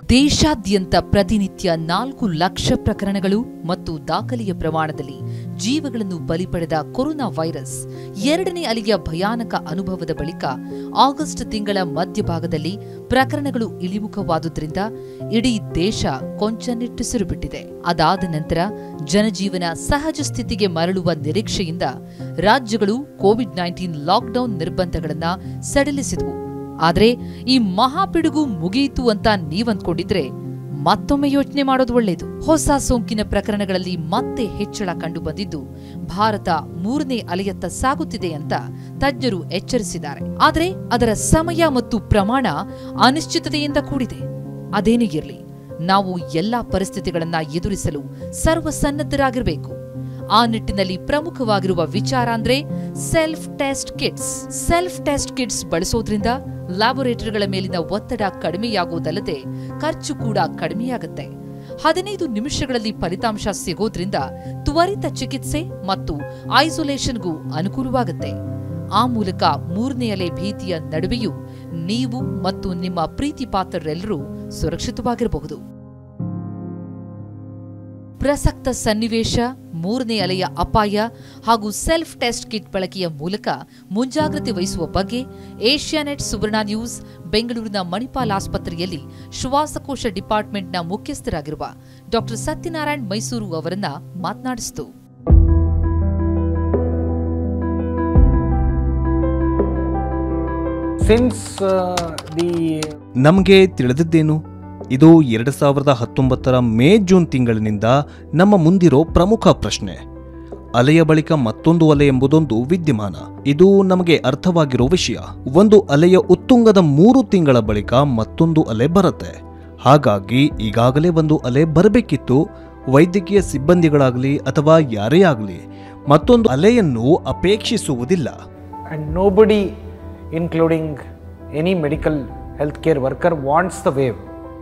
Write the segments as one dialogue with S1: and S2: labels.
S1: ದೇಶಾದ್ಯಂತ ಪ್ರತಿನಿತ್ಯ ನಾಲ್ಕು ಲಕ್ಷ ಪ್ರಕರಣಗಳು ಮತ್ತು ದಾಖಲೆಯ ಪ್ರಮಾಣದಲ್ಲಿ ಜೀವಗಳನ್ನು ಬಲಿ ಪಡೆದ ಕೊರೋನಾ ವೈರಸ್ ಎರಡನೇ ಅಲೆಯ ಭಯಾನಕ ಅನುಭವದ ಬಳಿಕ ಆಗಸ್ಟ್ ತಿಂಗಳ ಮಧ್ಯಭಾಗದಲ್ಲಿ ಪ್ರಕರಣಗಳು ಇಳಿಮುಖವಾದುದರಿಂದ ಇಡೀ ದೇಶ ಕೊಂಚ ನಿಟ್ಟುಸಿರು ಬಿಟ್ಟಿದೆ ಅದಾದ ನಂತರ ಜನಜೀವನ ಸಹಜ ಸ್ಥಿತಿಗೆ ಮರಳುವ ನಿರೀಕ್ಷೆಯಿಂದ ರಾಜ್ಯಗಳು ಕೋವಿಡ್ ನೈನ್ಟೀನ್ ಲಾಕ್ಡೌನ್ ನಿರ್ಬಂಧಗಳನ್ನ ಸಡಿಲಿಸಿದವು ಆದ್ರೆ ಈ ಮಹಾಪಿಡುಗು ಮುಗಿಯಿತು ಅಂತ ನೀವಂದ್ಕೊಂಡಿದ್ರೆ ಮತ್ತೊಮ್ಮೆ ಯೋಚನೆ ಮಾಡೋದು ಒಳ್ಳೆಯದು ಹೊಸ ಸೋಂಕಿನ ಪ್ರಕರಣಗಳಲ್ಲಿ ಮತ್ತೆ ಹೆಚ್ಚಳ ಕಂಡು ಬಂದಿದ್ದು ಭಾರತ ಮೂರನೇ ಅಲೆಯತ್ತ ಸಾಗುತ್ತಿದೆ ಅಂತ ತಜ್ಞರು ಎಚ್ಚರಿಸಿದ್ದಾರೆ ಆದರೆ ಅದರ ಸಮಯ ಮತ್ತು ಪ್ರಮಾಣ ಅನಿಶ್ಚಿತತೆಯಿಂದ ಕೂಡಿದೆ ಅದೇನೇ ಇರಲಿ ನಾವು ಎಲ್ಲಾ ಪರಿಸ್ಥಿತಿಗಳನ್ನ ಎದುರಿಸಲು ಸರ್ವಸನ್ನದ್ಧರಾಗಿರಬೇಕು ಆ ನಿಟ್ಟಿನಲ್ಲಿ ಪ್ರಮುಖವಾಗಿರುವ ವಿಚಾರ ಅಂದ್ರೆ self test kits self test kits ಬಳಸೋದ್ರಿಂದ ಲ್ಯಾಬೊರೇಟರಿಗಳ ಮೇಲಿನ ಒತ್ತಡ ಕಡಿಮೆಯಾಗುವುದಲ್ಲದೆ ಖರ್ಚು ಕೂಡ ಕಡಿಮೆಯಾಗುತ್ತೆ ಹದಿನೈದು ನಿಮಿಷಗಳಲ್ಲಿ ಫಲಿತಾಂಶ ಸಿಗೋದ್ರಿಂದ ತ್ವರಿತ ಚಿಕಿತ್ಸೆ ಮತ್ತು ಐಸೋಲೇಷನ್ಗೂ ಅನುಕೂಲವಾಗುತ್ತೆ ಆ ಮೂಲಕ ಮೂರನೇ ಅಲೆ ಭೀತಿಯ ನಡುವೆಯೂ ನೀವು ಮತ್ತು ನಿಮ್ಮ ಪ್ರೀತಿ ಪಾತ್ರರೆಲ್ಲರೂ ಸುರಕ್ಷಿತವಾಗಿರಬಹುದು ಪ್ರಸಕ್ತ ಸನ್ನಿವೇಶ ಮೂರನೇ ಅಲೆಯ ಅಪಾಯ ಹಾಗೂ ಸೆಲ್ಫ್ ಟೆಸ್ಟ್ ಕಿಟ್ ಬಳಕೆಯ ಮೂಲಕ ಮುಂಜಾಗ್ರತೆ ವಹಿಸುವ ಬಗ್ಗೆ ಏಷ್ಯಾನೆಟ್ ಸುವರ್ಣ ನ್ಯೂಸ್ ಬೆಂಗಳೂರಿನ ಮಣಿಪಾಲ್ ಆಸ್ಪತ್ರೆಯಲ್ಲಿ ಶ್ವಾಸಕೋಶ ಡಿಪಾರ್ಟ್ಮೆಂಟ್ನ ಮುಖ್ಯಸ್ಥರಾಗಿರುವ ಡಾ ಸತ್ಯನಾರಾಯಣ್ ಮೈಸೂರು ಅವರನ್ನ ಮಾತನಾಡಿಸಿತು
S2: Since uh, the
S3: ನಮಗೆ ತಿಳಿದಿದ್ದೇನು ಇದು ಎರಡು ಸಾವಿರದ ಹತ್ತೊಂಬತ್ತರ ಮೇ ಜೂನ್ ತಿಂಗಳಿನಿಂದ ನಮ್ಮ ಮುಂದಿರೋ ಪ್ರಮುಖ ಪ್ರಶ್ನೆ ಅಲೆಯ ಬಳಿಕ ಮತ್ತೊಂದು ಅಲೆ ಎಂಬುದೊಂದು ವಿದ್ಯಮಾನ ಇದು ನಮಗೆ ಅರ್ಥವಾಗಿರೋ ವಿಷಯ ಒಂದು ಅಲೆಯ ಉತ್ತುಂಗದ ಮೂರು ತಿಂಗಳ ಬಳಿಕ ಮತ್ತೊಂದು ಅಲೆ ಬರುತ್ತೆ ಹಾಗಾಗಿ ಈಗಾಗಲೇ ಒಂದು ಅಲೆ ಬರಬೇಕಿತ್ತು ವೈದ್ಯಕೀಯ ಸಿಬ್ಬಂದಿಗಳಾಗಲಿ ಅಥವಾ ಯಾರೇ ಆಗಲಿ ಮತ್ತೊಂದು ಅಲೆಯನ್ನು ಅಪೇಕ್ಷಿಸುವುದಿಲ್ಲ
S2: and nobody, including any medical healthcare worker, wants the wave.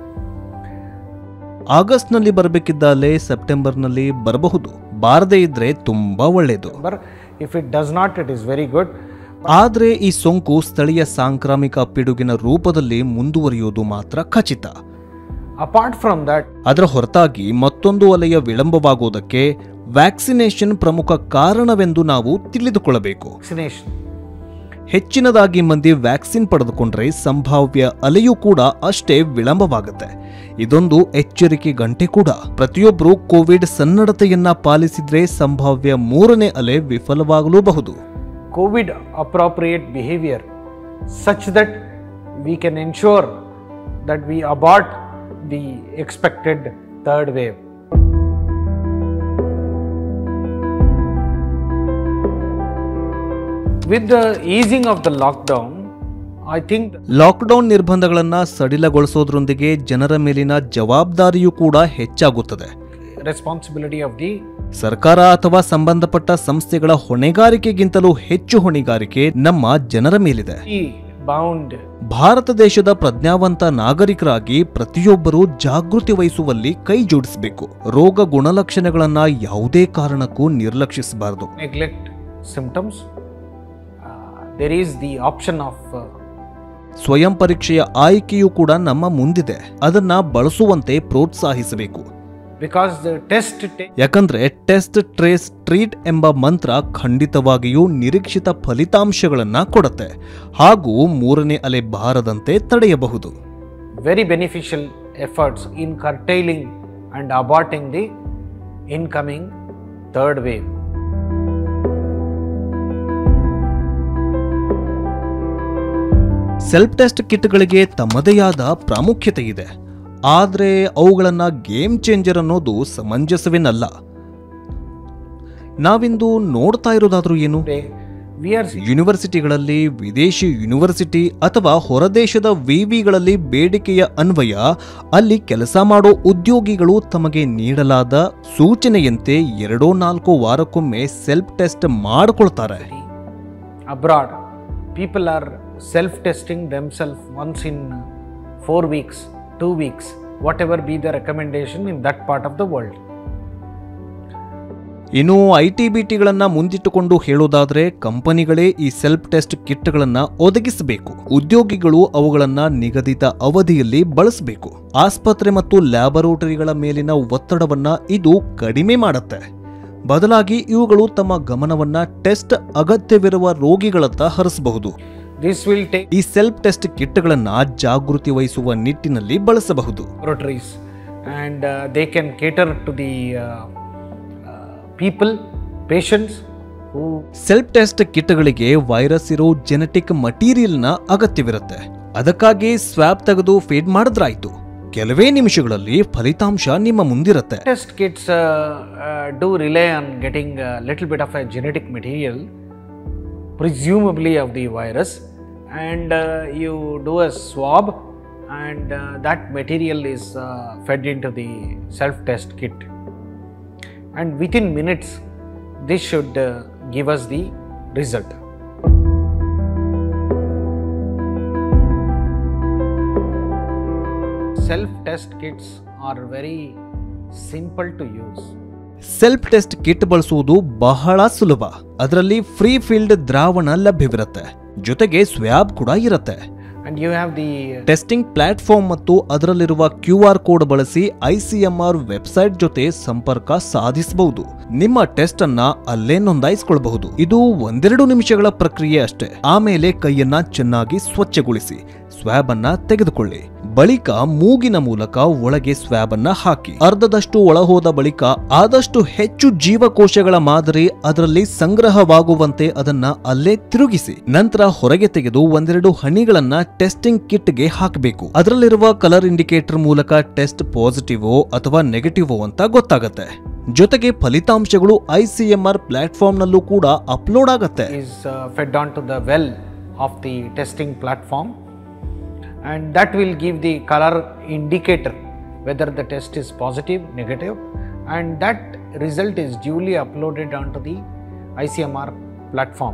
S3: ಆಗಸ್ಟ್ನಲ್ಲಿ ಬರಬೇಕಿದ್ದ ಅಲೆ ಸೆಪ್ಟೆಂಬರ್ನಲ್ಲಿ ಬರಬಹುದು ಬಾರದೇ ಇದ್ರೆ ತುಂಬಾ ಒಳ್ಳೆಯದು
S2: But if it does not, it is very good.
S3: ಆದರೆ ಈ ಸೋಂಕು ಸ್ಥಳೀಯ ಸಾಂಕ್ರಾಮಿಕ ಪಿಡುಗಿನ ರೂಪದಲ್ಲಿ ಮುಂದುವರಿಯುವುದು ಮಾತ್ರ ಖಚಿತ
S2: Apart from that,
S3: ಅದರ ಹೊರತಾಗಿ ಮತ್ತೊಂದು ಅಲೆಯ ವಿಳಂಬವಾಗುವುದಕ್ಕೆ ವ್ಯಾಕ್ಸಿನೇಷನ್ ಪ್ರಮುಖ ಕಾರಣವೆಂದು ನಾವು ತಿಳಿದುಕೊಳ್ಳಬೇಕು
S2: vaccination.
S3: ಹೆಚ್ಚಿನದಾಗಿ ಮಂದಿ ವ್ಯಾಕ್ಸಿನ್ ಪಡೆದುಕೊಂಡ್ರೆ ಸಂಭಾವ್ಯ ಅಲೆಯೂ ಕೂಡ ಅಷ್ಟೇ ವಿಳಂಬವಾಗುತ್ತೆ ಇದೊಂದು ಎಚ್ಚರಿಕೆ ಗಂಟೆ ಕೂಡ ಪ್ರತಿಯೊಬ್ಬರು ಕೋವಿಡ್ ಸನ್ನಡತೆಯನ್ನ ಪಾಲಿಸಿದ್ರೆ ಸಂಭಾವ್ಯ ಮೂರನೇ ಅಲೆ ವಿಫಲವಾಗಲೂಬಹುದು
S2: COVID appropriate behavior such that we can ensure that we abort the expected third wave. With the easing of the lockdown, I think
S3: lockdown ನಿರ್ಬಂಧಗಳನ್ನ ಸಡಿಲಗೊಳಿಸೋದ್ರೊಂದಿಗೆ ಜನರ ಮೇಲಿನ ಜವಾಬ್ದಾರಿಯೂ ಕೂಡ ಹೆಚ್ಚಾಗುತ್ತದೆ
S2: responsibility of the
S3: ಸರ್ಕಾರ ಅಥವಾ ಸಂಬಂಧಪಟ್ಟ ಸಂಸ್ಥೆಗಳ ಹೊಣೆಗಾರಿಕೆಗಿಂತಲೂ ಹೆಚ್ಚು ಹೊಣೆಗಾರಿಕೆ ನಮ್ಮ ಜನರ ಮೇಲಿದೆ
S2: bound
S3: ಭಾರತ ದೇಶದ ಪ್ರಜ್ಞಾವಂತ ನಾಗರಿಕರಾಗಿ ಪ್ರತಿಯೊಬ್ಬರೂ ಜಾಗೃತಿ ವಹಿಸುವಲ್ಲಿ ಕೈ ಜೋಡಿಸಬೇಕು ರೋಗ ಗುಣಲಕ್ಷಣಗಳನ್ನ ಯಾವುದೇ ಕಾರಣಕ್ಕೂ ನಿರ್ಲಕ್ಷಿಸಬಾರದು
S2: neglect symptoms. Uh, there is the option of uh,
S3: ಸ್ವಯಂ ಪರೀಕ್ಷೆಯ ಆಯ್ಕೆಯೂ ಕೂಡ ನಮ್ಮ ಮುಂದಿದೆ ಅದನ್ನ ಬಳಸುವಂತೆ ಪ್ರೋತ್ಸಾಹಿಸಬೇಕು
S2: because the test ta-
S3: ಯಾಕಂದ್ರೆ ಟೆಸ್ಟ್ ಟ್ರೇಸ್ ಟ್ರೀಟ್ ಎಂಬ ಮಂತ್ರ ಖಂಡಿತವಾಗಿಯೂ ನಿರೀಕ್ಷಿತ ಫಲಿತಾಂಶಗಳನ್ನ ಕೊಡುತ್ತೆ ಹಾಗೂ ಮೂರನೇ ಅಲೆ ಬಾರದಂತೆ ತಡೆಯಬಹುದು
S2: very beneficial efforts in curtailing and aborting the incoming third wave.
S3: Self test ಕಿಟ್ಗಳಿಗೆ ತಮ್ಮದೇ ಆದ ಪ್ರಾಮುಖ್ಯತೆ ಇದೆ ಆದರೆ ಅವುಗಳನ್ನ ಗೇಮ್ ಚೇಂಜರ್ ಅನ್ನೋದು ಸಮಂಜಸವೇನಲ್ಲ ನಾವಿಂದು ನೋಡ್ತಾ ಇರೋದಾದ್ರೂ ಏನು
S2: Today, we are
S3: ಯೂನಿವರ್ಸಿಟಿಗಳಲ್ಲಿ ವಿದೇಶಿ ಯೂನಿವರ್ಸಿಟಿ ಅಥವಾ ಹೊರದೇಶದ ವಿವಿಗಳಲ್ಲಿ ಬೇಡಿಕೆಯ ಅನ್ವಯ ಅಲ್ಲಿ ಕೆಲಸ ಮಾಡೋ ಉದ್ಯೋಗಿಗಳು ತಮಗೆ ನೀಡಲಾದ ಸೂಚನೆಯಂತೆ ಎರಡೋ ನಾಲ್ಕು ವಾರಕ್ಕೊಮ್ಮೆ ಸೆಲ್ಫ್ ಟೆಸ್ಟ್ ಮಾಡಿಕೊಳ್ತಾರೆ
S2: abroad. People are self testing themselves once in four weeks, two weeks, whatever be the recommendation in that part of the world.
S3: ಇನ್ನು ಐ ಟಿ ಬಿ ಟಿಗಳನ್ನ ಮುಂದಿಟ್ಟುಕೊಂಡು ಹೇಳೋದಾದ್ರೆ ಕಂಪನಿಗಳೇ ಈ ಸೆಲ್ಫ್ ಟೆಸ್ಟ್ ಕಿಟ್ಗಳನ್ನ ಒದಗಿಸಬೇಕು ಉದ್ಯೋಗಿಗಳು ಅವುಗಳನ್ನ ನಿಗದಿತ ಅವಧಿಯಲ್ಲಿ ಬಳಸಬೇಕು ಆಸ್ಪತ್ರೆ ಮತ್ತು ಲ್ಯಾಬೊರೇಟರಿಗಳ ಮೇಲಿನ ಒತ್ತಡವನ್ನ ಇದು ಕಡಿಮೆ ಮಾಡುತ್ತೆ ಬದಲಾಗಿ ಇವುಗಳು ತಮ್ಮ ಗಮನವನ್ನ ಟೆಸ್ಟ್ ಅಗತ್ಯವಿರುವ ರೋಗಿಗಳತ್ತ ಹರಿಸಬಹುದು
S2: This will take
S3: ಈ ಸೆಲ್ಫ್ ಟೆಸ್ಟ್ ಕಿಟ್ಗಳನ್ನ ಜಾಗೃತಿ ವಹಿಸುವ ನಿಟ್ಟಿನಲ್ಲಿ ಬಳಸಬಹುದು
S2: laboratories and uh, they can cater to the uh, uh, people, patients who
S3: self test ಕಿಟ್ಗಳಿಗೆ ವೈರಸ್ ಇರೋ ಜೆನೆಟಿಕ್ ಮಟೀರಿಯಲ್ನ ಅಗತ್ಯವಿರುತ್ತೆ ಅದಕ್ಕಾಗಿ ಸ್ವ್ಯಾಬ್ ತೆಗೆದು ಫೀಡ್ ಮಾಡಿದ್ರಾಯ್ತು ಕೆಲವೇ ನಿಮಿಷಗಳಲ್ಲಿ ಫಲಿತಾಂಶ ನಿಮ್ಮ ಮುಂದಿರುತ್ತೆ
S2: test kits uh, uh, do rely on getting a little bit of a genetic material, presumably of the virus, and uh, you do a swab, and uh, that material is uh, fed into the self test kit. And within minutes, this should uh, give us the result. Self test kits are very simple to use.
S3: Self test kit ಬಳಸುವುದು ಬಹಳ ಸುಲಭ ಅದರಲ್ಲಿ free field ದ್ರಾವಣ ಲಭ್ಯವಿರುತ್ತೆ ಜೊತೆಗೆ swab ಕೂಡ ಇರುತ್ತೆ
S2: and you have the
S3: testing platform ಮತ್ತು ಅದರಲ್ಲಿರುವ ಕ್ಯೂ ಆರ್ ಕೋಡ್ ಬಳಸಿ ಐಸಿಎಂಆರ್ ವೆಬ್ಸೈಟ್ ಜೊತೆ ಸಂಪರ್ಕ ಸಾಧಿಸಬಹುದು ನಿಮ್ಮ ಟೆಸ್ಟ್ ಅನ್ನ ಅಲ್ಲೇ ನೋಂದಾಯಿಸಿಕೊಳ್ಳಬಹುದು ಇದು ಒಂದೆರಡು ನಿಮಿಷಗಳ ಪ್ರಕ್ರಿಯೆ ಅಷ್ಟೇ ಆಮೇಲೆ ಕೈಯನ್ನ ಚೆನ್ನಾಗಿ ಸ್ವಚ್ಛಗೊಳಿಸಿ ಸ್ವ್ಯಾಬ್ ಅನ್ನ ತೆಗೆದುಕೊಳ್ಳಿ ಬಳಿಕ ಮೂಗಿನ ಮೂಲಕ ಒಳಗೆ ಸ್ವ್ಯಾಬ್ ಅನ್ನ ಹಾಕಿ ಅರ್ಧದಷ್ಟು ಒಳಹೋದ ಬಳಿಕ ಆದಷ್ಟು ಹೆಚ್ಚು ಜೀವಕೋಶಗಳ ಮಾದರಿ ಅದರಲ್ಲಿ ಸಂಗ್ರಹವಾಗುವಂತೆ ಅದನ್ನ ಅಲ್ಲೇ ತಿರುಗಿಸಿ ನಂತರ ಹೊರಗೆ ತೆಗೆದು ಒಂದೆರಡು ಹನಿಗಳನ್ನ ಟೆಸ್ಟಿಂಗ್ ಕಿಟ್ಗೆ ಹಾಕಬೇಕು ಅದರಲ್ಲಿರುವ ಕಲರ್ ಇಂಡಿಕೇಟರ್ ಮೂಲಕ ಟೆಸ್ಟ್ ಪಾಸಿಟಿವೋ ಅಥವಾ ನೆಗೆಟಿವೋ ಅಂತ ಗೊತ್ತಾಗತ್ತೆ ಜೊತೆಗೆ ಫಲಿತಾಂಶಗಳು ಐಸಿಎಂಆರ್ ಪ್ಲಾಟ್ಫಾರ್ಮ್ನಲ್ಲೂ ಕೂಡ ಅಪ್ಲೋಡ್ ಆಗತ್ತೆ
S2: is uh, fed onto the well of the testing platform and that will give the color indicator whether the test is positive negative and that result is duly uploaded onto the ICMR platform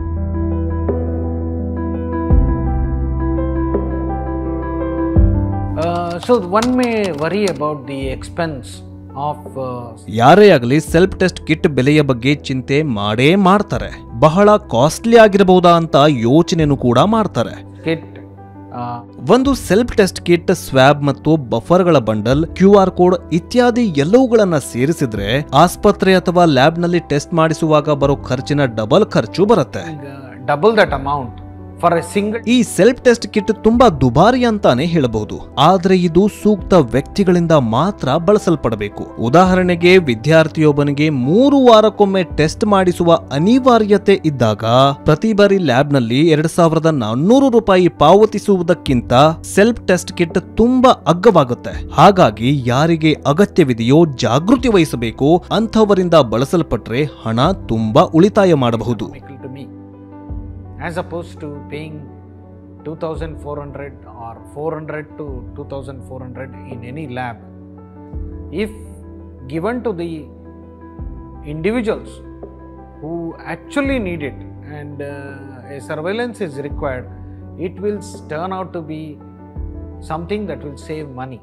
S2: Uh, so one may worry about the expense of uh,
S3: ಯಾರೇ ಆಗಲಿ self test kit ಬೆಲೆಯ ಬಗ್ಗೆ ಚಿಂತೆ ಮಾಡೇ ಮಾಡ್ತಾರೆ ಬಹಳ costly ಆಗಿರಬಹುದಾ ಅಂತ ಯೋಚನೆನೂ ಕೂಡ ಮಾಡ್ತಾರೆ
S2: kit uh,
S3: ಒಂದು ಸೆಲ್ಫ್ ಟೆಸ್ಟ್ ಕಿಟ್ ಸ್ವ್ಯಾಬ್ ಮತ್ತು ಬಫರ್ಗಳ ಬಂಡಲ್ ಕ್ಯೂ ಆರ್ ಕೋಡ್ ಇತ್ಯಾದಿ ಎಲ್ಲವುಗಳನ್ನ ಸೇರಿಸಿದ್ರೆ ಆಸ್ಪತ್ರೆ ಅಥವಾ ಲ್ಯಾಬ್ನಲ್ಲಿ ಟೆಸ್ಟ್ ಮಾಡಿಸುವಾಗ ಬರೋ ಖರ್ಚಿನ ಡಬಲ್ ಖರ್ಚು ಬರುತ್ತೆ
S2: uh, double that amount for a single
S3: ಈ ಸೆಲ್ಫ್ ಟೆಸ್ಟ್ ಕಿಟ್ ತುಂಬಾ ದುಬಾರಿ ಅಂತಾನೆ ಹೇಳಬಹುದು ಆದ್ರೆ ಇದು ಸೂಕ್ತ ವ್ಯಕ್ತಿಗಳಿಂದ ಮಾತ್ರ ಬಳಸಲ್ಪಡಬೇಕು ಉದಾಹರಣೆಗೆ ವಿದ್ಯಾರ್ಥಿಯೊಬ್ಬನಿಗೆ ಮೂರು ವಾರಕ್ಕೊಮ್ಮೆ ಟೆಸ್ಟ್ ಮಾಡಿಸುವ ಅನಿವಾರ್ಯತೆ ಇದ್ದಾಗ ಪ್ರತಿ ಬಾರಿ ಲ್ಯಾಬ್ನಲ್ಲಿ ಎರಡ್ ಸಾವಿರದ ನಾನ್ನೂರು ರೂಪಾಯಿ ಪಾವತಿಸುವುದಕ್ಕಿಂತ ಸೆಲ್ಫ್ ಟೆಸ್ಟ್ ಕಿಟ್ ತುಂಬಾ ಅಗ್ಗವಾಗುತ್ತೆ ಹಾಗಾಗಿ ಯಾರಿಗೆ ಅಗತ್ಯವಿದೆಯೋ ಜಾಗೃತಿ ವಹಿಸಬೇಕು ಅಂಥವರಿಂದ ಬಳಸಲ್ಪಟ್ರೆ ಹಣ ತುಂಬಾ ಉಳಿತಾಯ ಮಾಡಬಹುದು
S2: economical to me as opposed to paying 2400 or 400 to 2400 in any lab if given to the individuals who actually need it and uh, a surveillance is required it will s- turn out to be something that will save money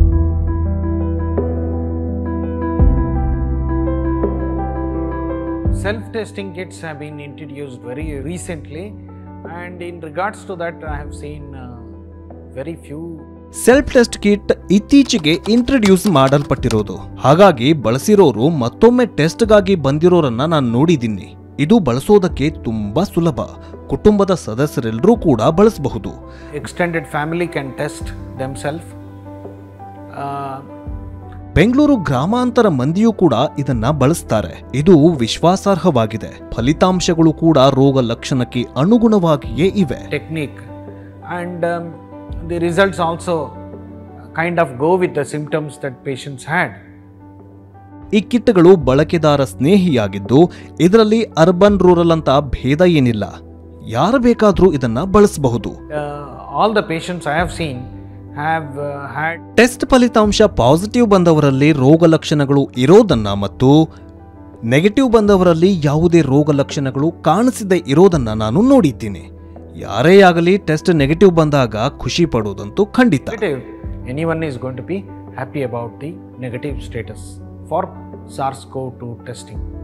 S2: Self testing kits have been introduced very recently, and in regards to that, I have seen uh, very few
S3: self test kit ಇತ್ತೀಚೆಗೆ introduce ಮಾಡಲ್ಪಟ್ಟಿರೋದು ಹಾಗಾಗಿ ಬಳಸಿರೋರು ಮತ್ತೊಮ್ಮೆ ಟೆಸ್ಟ್ಗಾಗಿ ಬಂದಿರೋರನ್ನ ನಾನು ನೋಡಿದ್ದೀನಿ ಇದು ಬಳಸೋದಕ್ಕೆ ತುಂಬಾ ಸುಲಭ ಕುಟುಂಬದ ಸದಸ್ಯರೆಲ್ಲರೂ ಕೂಡ ಬಳಸಬಹುದು
S2: extended family can test themselves. Uh,
S3: Bengaluru ಗ್ರಾಮಾಂತರ ಮಂದಿಯೂ ಕೂಡ ಇದನ್ನ ಬಳಸ್ತಾರೆ ಇದು ವಿಶ್ವಾಸಾರ್ಹವಾಗಿದೆ ಫಲಿತಾಂಶಗಳು ಕೂಡ ರೋಗ ಲಕ್ಷಣಕ್ಕೆ ಅನುಗುಣವಾಗಿಯೇ ಇವೆ
S2: technique, and um, the results also kind of go with the symptoms that patients had.
S3: ಈ ಕಿಟ್ಗಳು ಬಳಕೆದಾರ ಸ್ನೇಹಿಯಾಗಿದ್ದು ಇದರಲ್ಲಿ ಅರ್ಬನ್ ರೂರಲ್ ಅಂತ ಭೇದ ಏನಿಲ್ಲ ಯಾರು ಬೇಕಾದ್ರೂ ಇದನ್ನ ಬಳಸಬಹುದು
S2: Uh, all the patients I have seen have uh, had
S3: test ಫಲಿತಾಂಶ ಪಾಸಿಟಿವ್ ಬಂದವರಲ್ಲಿ ರೋಗ ಲಕ್ಷಣಗಳು ಇರೋದನ್ನ ಮತ್ತು ನೆಗೆಟಿವ್ ಬಂದವರಲ್ಲಿ ಯಾವುದೇ ರೋಗ ಲಕ್ಷಣಗಳು ಕಾಣಿಸದೆ ಇರೋದನ್ನ ನಾನು ನೋಡಿದ್ದೀನಿ ಯಾರೇ ಆಗಲಿ ಟೆಸ್ಟ್ ನೆಗೆಟಿವ್ ಬಂದಾಗ ಖುಷಿ ಪಡೋದಂತೂ ಖಂಡಿತ
S2: negative, anyone is going to be happy about the negative status for SARS CoV 2 testing.